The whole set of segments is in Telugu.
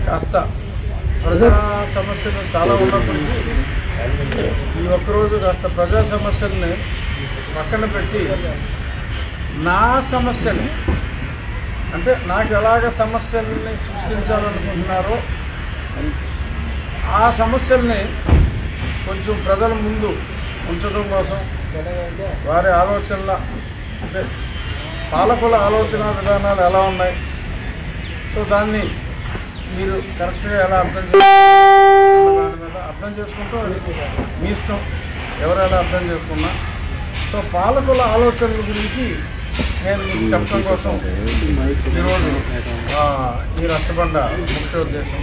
కాస్త ప్రజా సమస్యలు చాలా ఉన్నప్పటికీ ఈ ఒక్కరోజు కాస్త ప్రజా సమస్యల్ని పక్కన పెట్టి నా సమస్యని అంటే నాకు ఎలాగ సమస్యల్ని సృష్టించాలనుకుంటున్నారో ఆ సమస్యల్ని కొంచెం ప్రజల ముందు ఉంచడం కోసం వారి ఆలోచనల అంటే పాలకుల ఆలోచన విధానాలు ఎలా ఉన్నాయి సో దాన్ని మీరు కరెక్ట్గా ఎలా అర్థం చేసుకుంటారు దాని మీద అర్థం చేసుకుంటూ అది మీ ఇష్టం ఎవరు ఎలా అర్థం చేసుకున్నా సో పాలకుల ఆలోచనల గురించి నేను మీకు చెప్పడం కోసం ఈరోజు ఆ, ఈ రచ్చబండ ముఖ్య ఉద్దేశం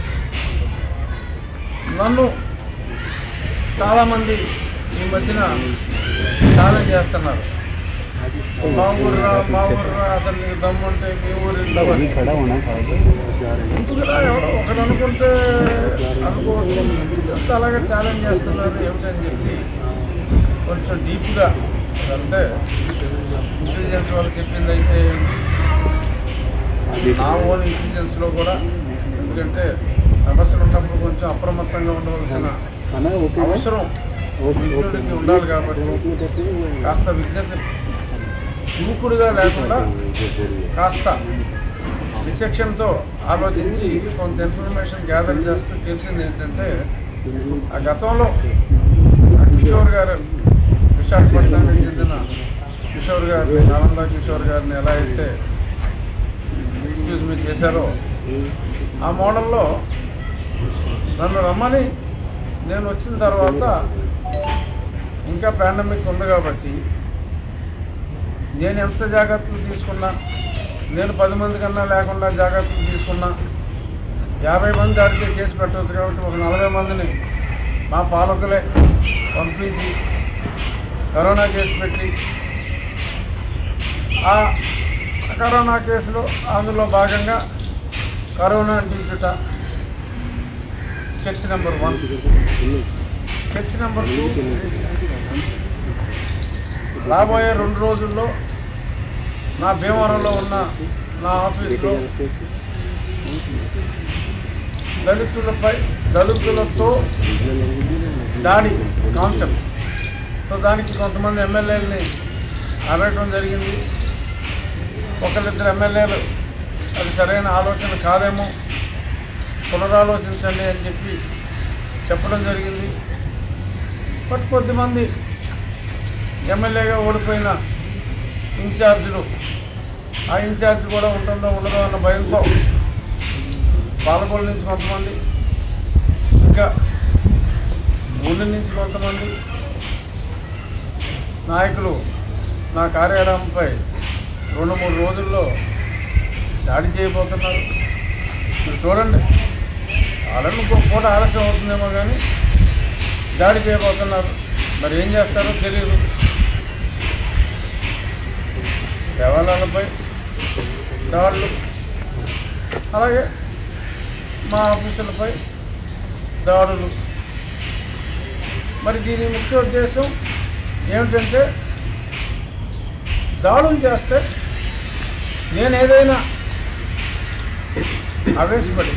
నన్ను చాలామంది ఈ మధ్యన ఛాలెంజ్ చేస్తున్నారు మా ఊరురా మా ఊరురా అసలు నీకు దమ్ము ఉంటే మీ ఊరు వెళ్ళవని. ఎందుకురా ఎవడో ఒకడు అనుకుంటే అనుకోవచ్చు అంతా అలాగే ఛాలెంజ్ చేస్తున్నారు ఏమిటని చెప్పి కొంచెం డీప్గా అంటే ఇంటెలిజెన్స్ వాళ్ళు చెప్పింది అయితే నా ఓన్ ఇంటెలిజెన్స్లో కూడా ఎందుకంటే సమస్యలు ఉన్నప్పుడు కొంచెం అప్రమత్తంగా ఉండవలసిన అవసరం ఇంట్లోకి ఉండాలి కాబట్టి కాస్త విజ్ఞత దూకుడుగా లేకుండా కాస్త విచక్షణతో ఆలోచించి కొంత ఇన్ఫర్మేషన్ గ్యాదర్ చేస్తూ తెలిసింది ఏంటంటే ఆ గతంలో ఆ కిషోర్ గారు విశాఖపట్నానికి చెందిన కిషోర్ గారిని నాలంద కిషోర్ గారిని ఎలా అయితే ఎక్స్క్యూజ్ మీ చేశారో ఆ మోడల్లో నన్ను రమ్మని నేను వచ్చిన తర్వాత ఇంకా పాండమిక్ ఉంది కాబట్టి నేను ఎంత జాగ్రత్తలు తీసుకున్నా నేను పది మంది కన్నా లేకుండా జాగ్రత్తలు తీసుకున్నా యాభై మంది దాడితే కేసు పెట్టవచ్చు కాబట్టి ఒక నలభై మందిని మా పాలకులే పంపించి కరోనా కేసు పెట్టి ఆ కరోనా కేసులో అందులో భాగంగా కరోనా అంటించుట sketch number one sketch number two రాబోయే రెండు రోజుల్లో నా భీమవరంలో ఉన్న నా ఆఫీస్లో దళితులపై దళితులతో దాడి కాన్సెప్ట్ సో దానికి కొంతమంది ఎమ్మెల్యేలని అడగటం జరిగింది ఒకరిద్దరు ఎమ్మెల్యేలు అది సరైన ఆలోచన కాదేమో పునరాలోచించండి అని చెప్పి చెప్పడం జరిగింది బట్ కొద్దిమంది ఎమ్మెల్యేగా ఓడిపోయిన ఇన్ఛార్జీలు ఆ ఇన్ఛార్జ్ కూడా ఉంటుందో ఉండదో అన్న భయంతో పాలకొల నుంచి కొంతమంది ఇంకా ఊళ్ళ నుంచి కొంతమంది నాయకులు నా కార్యాలయంపై రెండు మూడు రోజుల్లో దాడి చేయబోతున్నారు మీరు చూడండి ఆడను పూట ఆలస్యం అవుతుందేమో కానీ దాడి చేయబోతున్నారు మరి ఏం చేస్తారో తెలియదు దేవాలయాలపై దాడులు అలాగే మా ఆఫీసులపై దాడులు మరి దీని ముఖ్య ఉద్దేశం ఏమిటంటే దాడులు చేస్తే నేను ఏదైనా ఆవేశపడి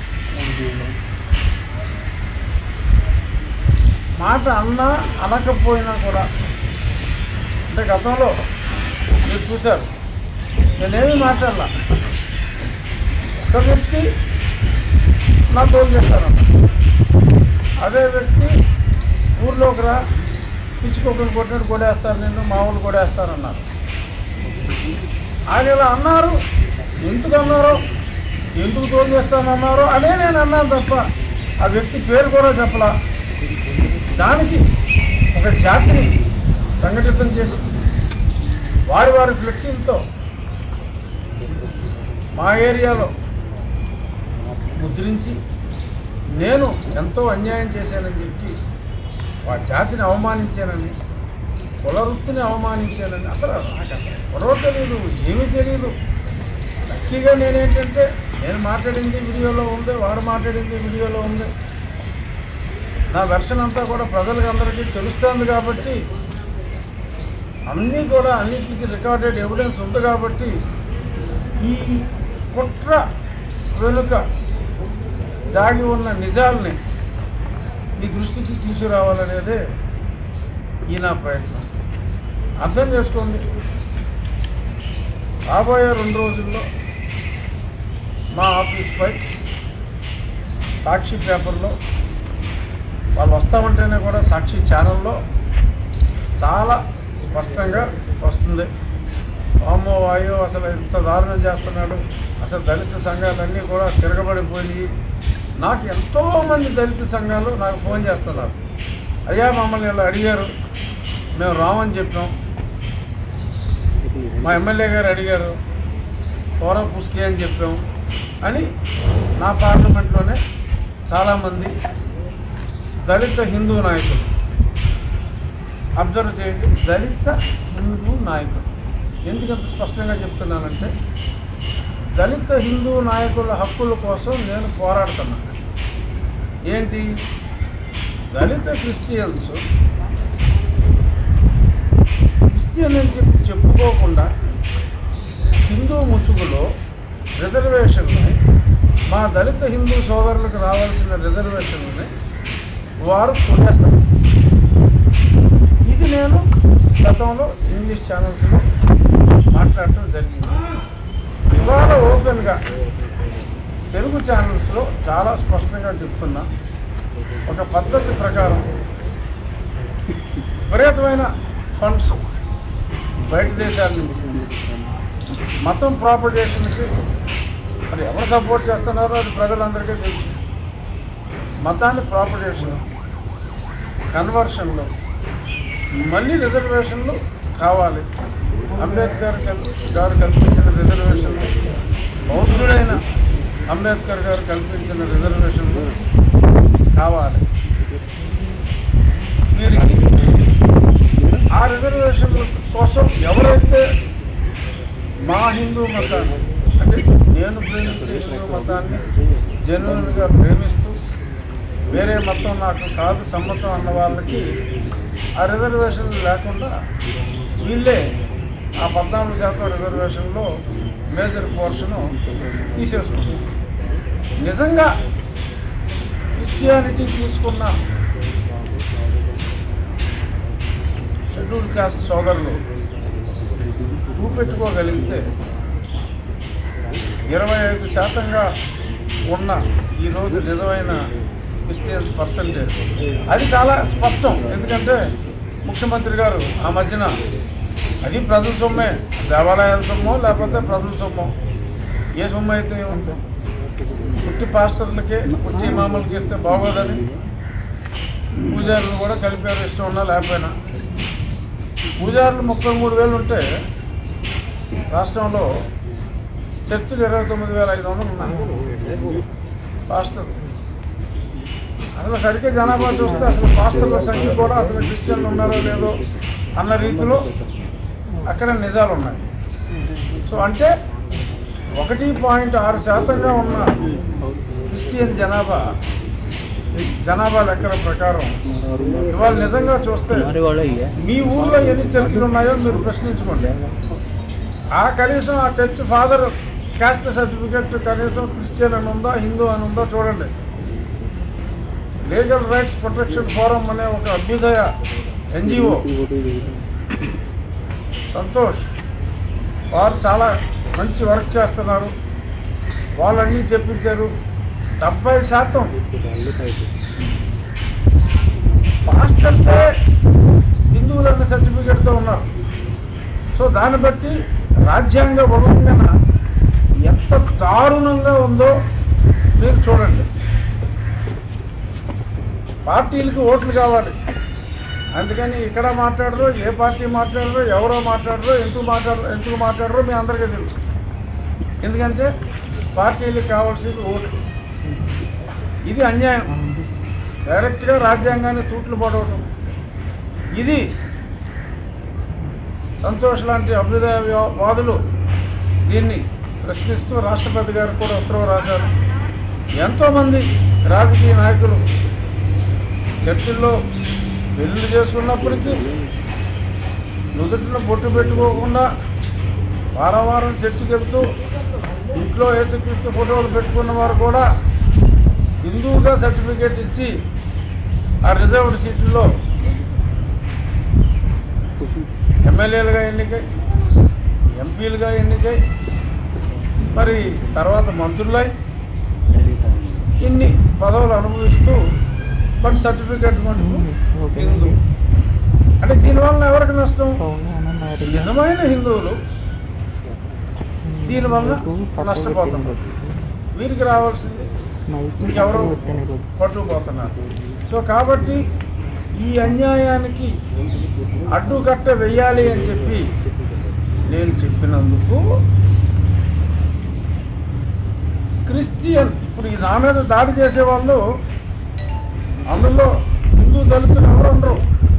మాట అన్నా అనకపోయినా కూడా అంటే గతంలో మీరు చూశారు నేనేమి మాట్లాడాల ఒక వ్యక్తి నా తోలు చేస్తారన్న అదే వ్యక్తి ఊర్లోకి రా పిచ్చుకోకలు కొట్టినట్టు కొడేస్తారు నేను మామూలు కొడేస్తారన్నారు ఆయన ఇలా అన్నారు ఎందుకు అన్నారో ఎందుకు తోలు చేస్తానన్నారో అదే నేను అన్నాను తప్ప ఆ వ్యక్తి పేరు కూడా చెప్పలా దానికి ఒక జాతిని సంఘటితం చేసి వారి వారి ఫ్లెక్సీలతో మా ఏరియాలో ముద్రించి నేను ఎంతో అన్యాయం చేశానని చెప్పి ఆ జాతిని అవమానించానని కుల వృత్తిని అవమానించానని అసలు నాకు అసలు గొడవ తెలియదు ఏమీ తెలియదు లక్కీగా నేనేంటంటే నేను మాట్లాడింది వీడియోలో ఉంది వాడు మాట్లాడింది వీడియోలో ఉంది నా వెర్షన్ అంతా కూడా ప్రజలకు అందరికీ తెలుస్తుంది కాబట్టి అన్నీ కూడా అన్నిటికీ రికార్డెడ్ ఎవిడెన్స్ ఉంది కాబట్టి ఈ కుట్ర వెనుక దాగి ఉన్న నిజాల్ని మీ దృష్టికి తీసుకురావాలనేదే ఈ నా ప్రయత్నం అర్థం చేసుకోండి రాబోయే రెండు రోజుల్లో మా ఆఫీస్పై సాక్షి పేపర్లో వాళ్ళు వస్తామంటేనే కూడా సాక్షి ఛానల్లో చాలా స్పష్టంగా వస్తుంది వామ్మో వాయో అసలు ఇంత దారుణం చేస్తున్నాడు అసలు దళిత సంఘాలన్నీ కూడా తిరగబడిపోయి నాకు ఎంతోమంది దళిత సంఘాలు నాకు ఫోన్ చేస్తున్నారు అయ్యా మమ్మల్ని ఇలా అడిగారు మేము రామని చెప్పాం మా ఎమ్మెల్యే గారు అడిగారు పోరా పుస్కి అని చెప్పాం అని నా పార్లమెంట్లోనే చాలామంది దళిత హిందూ నాయకులు అబ్జర్వ్ చేయండి దళిత హిందూ నాయకులు ఎందుకంత స్పష్టంగా చెప్తున్నానంటే దళిత హిందూ నాయకుల హక్కుల కోసం నేను పోరాడుతున్నాను ఏంటి దళిత క్రిస్టియన్స్ క్రిస్టియన్ అని చెప్పి చెప్పుకోకుండా హిందూ ముసుగులో రిజర్వేషన్ని మా దళిత హిందూ సోదరులకు రావాల్సిన రిజర్వేషన్ని వారు కొనేస్తారు ఇది నేను గతంలో ఇంగ్లీష్ ఛానల్స్లో మాట్లాడటం జరిగింది ఇవాళ ఓపెన్గా తెలుగు ఛానల్స్లో చాలా స్పష్టంగా చెప్తున్నా ఒక పద్ధతి ప్రకారం విపరీతమైన ఫండ్స్ బయట దేశాల నుంచి మతం ప్రాపగేషన్కి మరి ఎవరు సపోర్ట్ చేస్తున్నారో అది ప్రజలందరికీ తెలుసు మతాన్ని ప్రాపగేషన్ కన్వర్షన్లో మళ్ళీ రిజర్వేషన్లు కావాలి అంబేద్కర్ కల్- గారు కల్పించిన రిజర్వేషన్లు బౌద్ధుడైన అంబేద్కర్ గారు కల్పించిన రిజర్వేషన్లు కావాలి వీరికి ఆ రిజర్వేషన్ల కోసం ఎవరైతే మా హిందూ మతాన్ని అంటే నేను ప్రేమించే హిందూ మతాన్ని జెన్యున్గా ప్రేమిస్తూ వేరే మతం నాకు కాదు సమ్మతం అన్న వాళ్ళకి ఆ రిజర్వేషన్ లేకుండా వీళ్ళే ఆ పద్నాలుగు శాతం రిజర్వేషన్లో మేజర్ పోర్షను తీసేసుకుంటారు నిజంగా క్రిస్టియానిటీ తీసుకున్న షెడ్యూల్ కాస్ట్ సోదరులు చూపెట్టుకోగలిగితే ఇరవై ఐదు శాతంగా ఉన్న ఈరోజు నిజమైన క్రిస్టియన్స్ పర్సంటేజ్ అది చాలా స్పష్టం ఎందుకంటే ముఖ్యమంత్రి గారు ఆ మధ్యన అది ప్రజల సొమ్మే దేవాలయాల సొమ్మో లేకపోతే ప్రజల సొమ్మో ఏ సొమ్ము అయితే ఏముంది పుట్టి పాస్టర్లకే పుట్టి మామూలుకి ఇస్తే బాగోదని పూజారులు కూడా కలిపారు ఇష్టం ఉన్నా లేకపోయినా పూజారులు ముప్పై మూడు వేలు ఉంటే రాష్ట్రంలో చర్చిలు ఇరవై తొమ్మిది వేల ఐదు వందలు ఉన్నాయి పాస్టర్ అసలు సరిగ్గా జనాభా చూస్తే అసలు పాస్టర్ల సంఖ్య కూడా అసలు క్రిస్టియన్లు ఉన్నారో లేదో అన్న రీతిలో అక్కడ నిజాలు ఉన్నాయి సో అంటే ఒకటి పాయింట్ ఆరు శాతంగా ఉన్న క్రిస్టియన్ జనాభా జనాభా లెక్కల ప్రకారం ఇవాళ నిజంగా చూస్తే మీ ఊర్లో ఎన్ని చర్చిలు ఉన్నాయో మీరు ప్రశ్నించుకోండి ఆ కనీసం ఆ చర్చ్ ఫాదర్ క్యాస్ట్ సర్టిఫికెట్ కనీసం క్రిస్టియన్ అని ఉందా హిందూ అని ఉందా చూడండి లీగల్ రైట్స్ ప్రొటెక్షన్ ఫోరం అనే ఒక అభ్యుదయ ఎన్జిఓ సంతోష్ వారు చాలా మంచి వర్క్ చేస్తున్నారు వాళ్ళన్నీ తెప్పించారు డెబ్బై శాతం పాస్టర్సే హిందువులన్న సర్టిఫికేట్తో ఉన్నారు సో దాన్ని బట్టి రాజ్యాంగ ఉల్లంఘన ఎంత దారుణంగా ఉందో మీరు చూడండి పార్టీలకు ఓట్లు కావాలి అందుకని ఇక్కడ మాట్లాడరు ఏ పార్టీ మాట్లాడరు ఎవరో మాట్లాడరు ఎందుకు మాట్లాడరు ఎందుకు మాట్లాడరు మీ అందరికీ తెలుసు ఎందుకంటే పార్టీలకు కావాల్సింది ఓటు ఇది అన్యాయం డైరెక్ట్గా రాజ్యాంగాన్ని తూట్లు పడవటం ఇది సంతోష్ లాంటి అభ్యుదయ వ్యా- వాదులు దీన్ని ప్రశ్నిస్తూ రాష్ట్రపతి గారు కూడా ఉత్తర్వు రాశారు ఎంతోమంది రాజకీయ నాయకులు చర్చిల్లో పెళ్లి చేసుకున్నప్పటికీ నుదుటిన బొట్టు పెట్టుకోకుండా వారం వారం చర్చికి వెళ్తూ ఇంట్లో ఏసుక్రీస్తు ఫోటోలు పెట్టుకున్న వారు కూడా హిందువుగా సర్టిఫికేట్ ఇచ్చి ఆ రిజర్వ్డ్ సీట్లలో ఎమ్మెల్యేలుగా ఎన్నికై ఎంపీలుగా ఎన్నికై మరి తర్వాత మంత్రులై ఇన్ని పదవులు అనుభవిస్తూ బట్ సర్టిఫికేట్ మటుకు హిందూ అంటే దీనివల్ల ఎవరికి నష్టం నిజమైన హిందువులు దీనివల్ల నష్టపోతున్నారు వీరికి రావాల్సింది ఇంకెవరు పట్టుకుపోతున్నారు సో కాబట్టి ఈ అన్యాయానికి అడ్డుకట్ట వెయ్యాలి అని చెప్పి నేను చెప్పినందుకు క్రిస్టియన్ ఇప్పుడు ఈ నా మీద దాడి చేసేవాళ్ళు అందులో హిందూ దళితులు ఎవరు ఉండరు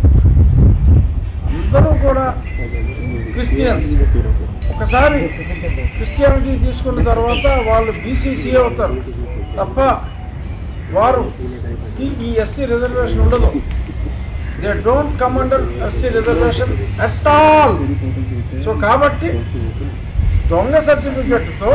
అందరూ కూడా క్రిస్టియన్స్ ఒకసారి క్రిస్టియానిటీ తీసుకున్న తర్వాత వాళ్ళు బీసీసీ అవుతారు తప్ప వారు ఈ- ఈ ఎస్సీ రిజర్వేషన్ ఉండదు they don't come under SC reservation at all so కాబట్టి దొంగ సర్టిఫికెట్తో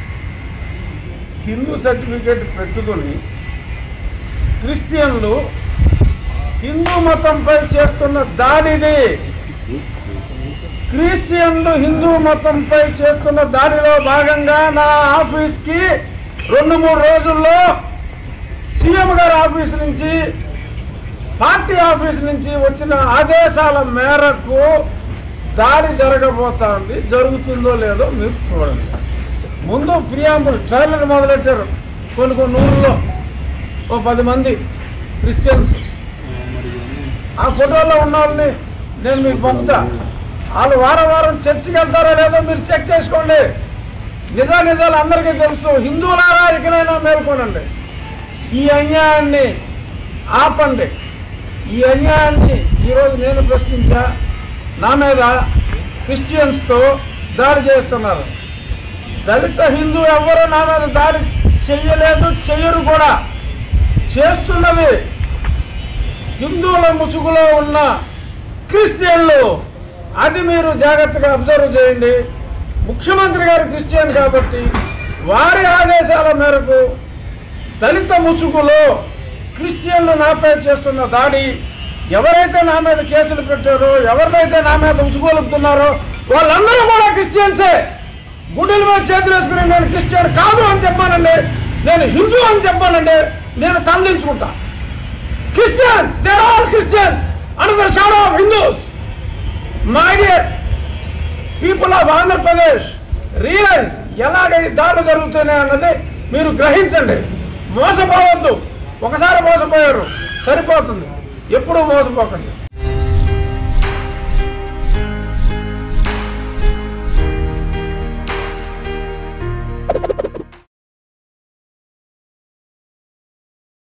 హిందూ సర్టిఫికెట్ పెట్టుకుని క్రిస్టియన్లు హిందూ మతంపై చేస్తున్న దాడిది క్రిస్టియన్లు హిందూ మతంపై చేస్తున్న దాడిలో భాగంగా నా ఆఫీస్కి రెండు మూడు రోజుల్లో సీఎం గారి ఆఫీస్ నుంచి పార్టీ ఆఫీస్ నుంచి వచ్చిన ఆదేశాల మేరకు దాడి జరగబోతోంది జరుగుతుందో లేదో మీరు చూడండి ముందు ప్రియాంబుల్ ట్రైలర్ మొదలెట్టారు కొన్ని కొన్ని ఊళ్ళో ఓ పది మంది క్రిస్టియన్స్ ఆ ఫోటోలో ఉన్న వాళ్ళని నేను మీకు పంపుతా వాళ్ళు వారం వారం చర్చికి వెళ్తారో లేదో మీరు చెక్ చేసుకోండి నిజా నిజాలు అందరికీ తెలుసు హిందువులారా ఇకనైనా మేల్కొనండి ఈ అన్యాయాన్ని ఆపండి ఈ అన్యాయాన్ని ఈరోజు నేను ప్రశ్నించా నా మీద క్రిస్టియన్స్తో దాడి చేస్తున్నారు దళిత హిందూ ఎవ్వరూ నా మీద దాడి చెయ్యలేదు చెయ్యరు కూడా చేస్తున్నది హిందువుల ముసుగులో ఉన్న క్రిస్టియన్లు అది మీరు జాగ్రత్తగా అబ్జర్వ్ చేయండి ముఖ్యమంత్రి గారు క్రిస్టియన్ కాబట్టి వారి ఆదేశాల మేరకు దళిత ముసుగులో క్రిస్టియన్లు నాపై చేస్తున్న దాడి ఎవరైతే నా మీద కేసులు పెట్టారో ఎవరినైతే నా మీద ఉసుగొలుపుతున్నారో వాళ్ళందరూ కూడా క్రిస్టియన్సే గుడ్డల మీద చేతులు వేసుకుని నేను క్రిస్టియన్ కాదు అని చెప్పానండి నేను హిందూ అని చెప్పానండి నేను తరలించుకుంటా Christians there all Christians under the shadow of Hindus my dear people of Andhra Pradesh realise ఎలాగ ఈ దాడులు జరుగుతున్నాయి అన్నది మీరు గ్రహించండి మోసపోవద్దు ఒకసారి మోసపోయారు సరిపోతుంది ఎప్పుడూ మోసపోకండి